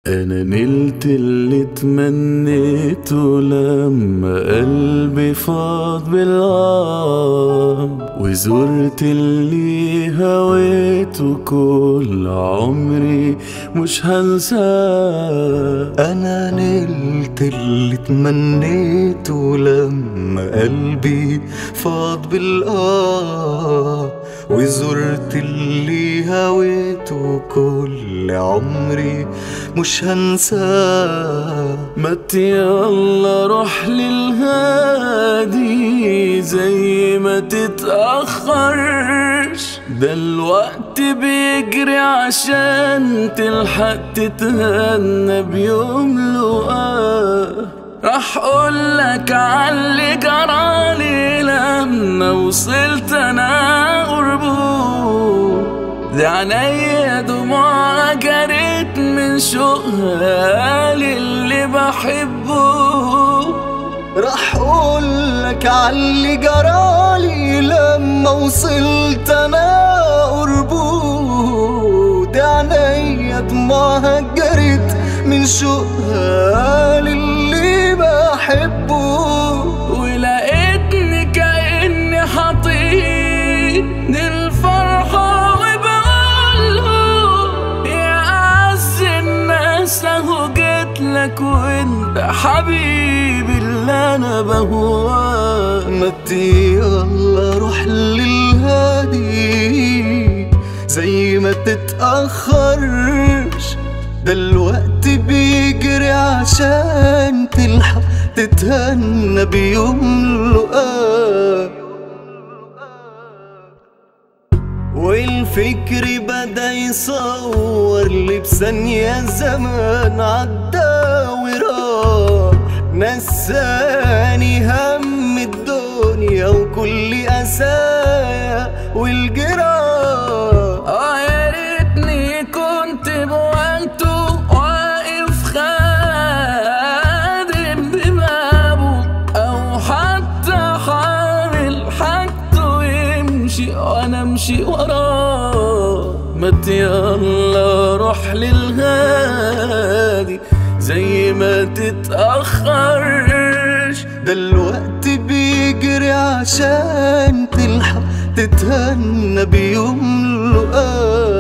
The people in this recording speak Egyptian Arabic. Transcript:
أنا نلت اللي تمنيته لما قلبي فاض بالغاب وزرت اللي هويته كل عمري مش هنساه أنا نلت اللي تمنيته لما قلبي فاض بالآه وزرت اللي هويته كل عمري مش هنساه مت يلا روح للهادي زي ما تتأخرش ده الوقت بيجري عشان تلحق تتهنى بيوم لقاه راح اقولك عاللي جرالي لما وصلت انا قربه ده عينيا دموع جريت من شوقها للي بحبه راح اقولك عاللي جرالي لما وصلت انا قربه ده عينيا دموعها جريت من شوقها للي بحبه ولقيتني كأني حطيت الفرحة وبقوله يا أعز الناس أهو جيتلك وأنت حبيبي اللي أنا بهواه مت يلا روح للهادي زي ما تتأخرش ده الوقت بيجري عشان تلحق تتهنى بيوم لقاك والفكر بدا يصور لي بثانية زمان عدى وراح نساني هم الدنيا وكل أسايا والجراح آه يا ريتني كنت بوقته واقف خادم ببابه أو حتى حامل حاجته يمشي وأنا أمشي وراه مت يلا روح للهادي زي ما تتأخرش ده الوقت بيجري عشان تلحق تتهنى بيوم لقاك